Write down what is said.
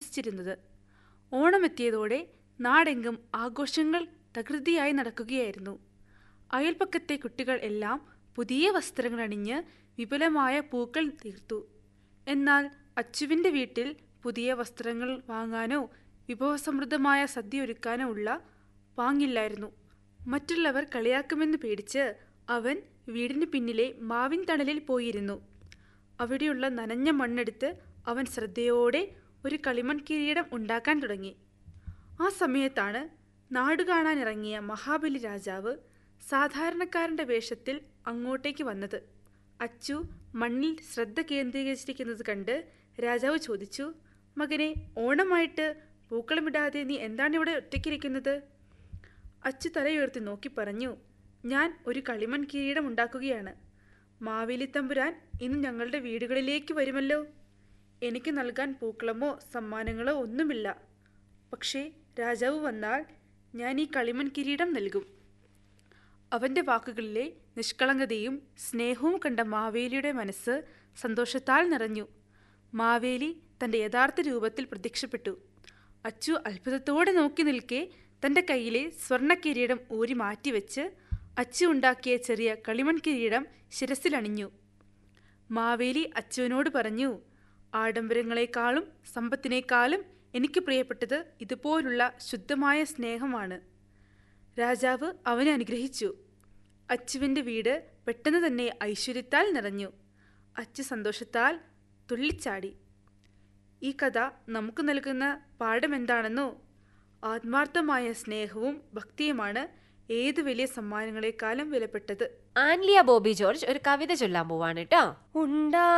ആഘോഷിച്ചിരുന്നത് ഓണമെത്തിയതോടെ നാടെങ്കും ആഘോഷങ്ങൾ തകൃതിയായി നടക്കുകയായിരുന്നു അയൽപ്പക്കത്തെ കുട്ടികൾ എല്ലാം പുതിയ വസ്ത്രങ്ങൾ അണിഞ്ഞ് വിപുലമായ പൂക്കൾ തീർത്തു എന്നാൽ അച്ചുവിൻ്റെ വീട്ടിൽ പുതിയ വസ്ത്രങ്ങൾ വാങ്ങാനോ വിഭവസമൃദ്ധമായ സദ്യ ഒരുക്കാനോ ഉള്ള പാങ്ങില്ലായിരുന്നു മറ്റുള്ളവർ കളിയാക്കുമെന്ന് പേടിച്ച് അവൻ വീടിന് പിന്നിലെ മാവിൻ തണലിൽ പോയിരുന്നു അവിടെയുള്ള നനഞ്ഞ മണ്ണെടുത്ത് അവൻ ശ്രദ്ധയോടെ ഒരു കളിമൺ കിരീടം ഉണ്ടാക്കാൻ തുടങ്ങി ആ സമയത്താണ് നാട് കാണാനിറങ്ങിയ മഹാബലി രാജാവ് സാധാരണക്കാരൻ്റെ വേഷത്തിൽ അങ്ങോട്ടേക്ക് വന്നത് അച്ചു മണ്ണിൽ ശ്രദ്ധ കേന്ദ്രീകരിച്ചിരിക്കുന്നത് കണ്ട് രാജാവ് ചോദിച്ചു മകനെ ഓണമായിട്ട് പൂക്കളമിടാതെ നീ എന്താണ് ഇവിടെ ഒറ്റയ്ക്കിരിക്കുന്നത് അച്ചു തലയുയർത്തി നോക്കി പറഞ്ഞു ഞാൻ ഒരു കളിമൺ കിരീടം ഉണ്ടാക്കുകയാണ് മാവേലി തമ്പുരാൻ ഇന്ന് ഞങ്ങളുടെ വീടുകളിലേക്ക് വരുമല്ലോ എനിക്ക് നൽകാൻ പൂക്കളമോ സമ്മാനങ്ങളോ ഒന്നുമില്ല പക്ഷേ രാജാവ് വന്നാൽ ഞാൻ ഈ കളിമൺ കിരീടം നൽകും അവൻ്റെ വാക്കുകളിലെ നിഷ്കളങ്കതയും സ്നേഹവും കണ്ട മാവേലിയുടെ മനസ്സ് സന്തോഷത്താൽ നിറഞ്ഞു മാവേലി തൻ്റെ യഥാർത്ഥ രൂപത്തിൽ പ്രത്യക്ഷപ്പെട്ടു അച്ചു അത്ഭുതത്തോടെ നോക്കി നിൽക്കെ തൻ്റെ കയ്യിലെ സ്വർണ്ണ കിരീടം ഊരി മാറ്റിവെച്ച് അച്ചു ഉണ്ടാക്കിയ ചെറിയ കളിമൺ കിരീടം ശിരസിലണിഞ്ഞു മാവേലി അച്ചുവിനോട് പറഞ്ഞു ആഡംബരങ്ങളെക്കാളും സമ്പത്തിനേക്കാളും എനിക്ക് പ്രിയപ്പെട്ടത് ഇതുപോലുള്ള ശുദ്ധമായ സ്നേഹമാണ് രാജാവ് അവനെ അനുഗ്രഹിച്ചു അച്ചുവിൻ്റെ വീട് പെട്ടെന്ന് തന്നെ ഐശ്വര്യത്താൽ നിറഞ്ഞു അച്ചു സന്തോഷത്താൽ തുള്ളിച്ചാടി ഈ കഥ നമുക്ക് നൽകുന്ന പാഠം എന്താണെന്നോ ആത്മാർത്ഥമായ സ്നേഹവും ഭക്തിയുമാണ് ഏത് വലിയ സമ്മാനങ്ങളെക്കാളും വിലപ്പെട്ടത് ആൻലിയ ബോബി ജോർജ് ഒരു കവിത ചൊല്ലാൻ പോവാണ് കേട്ടോ ഉണ്ടാ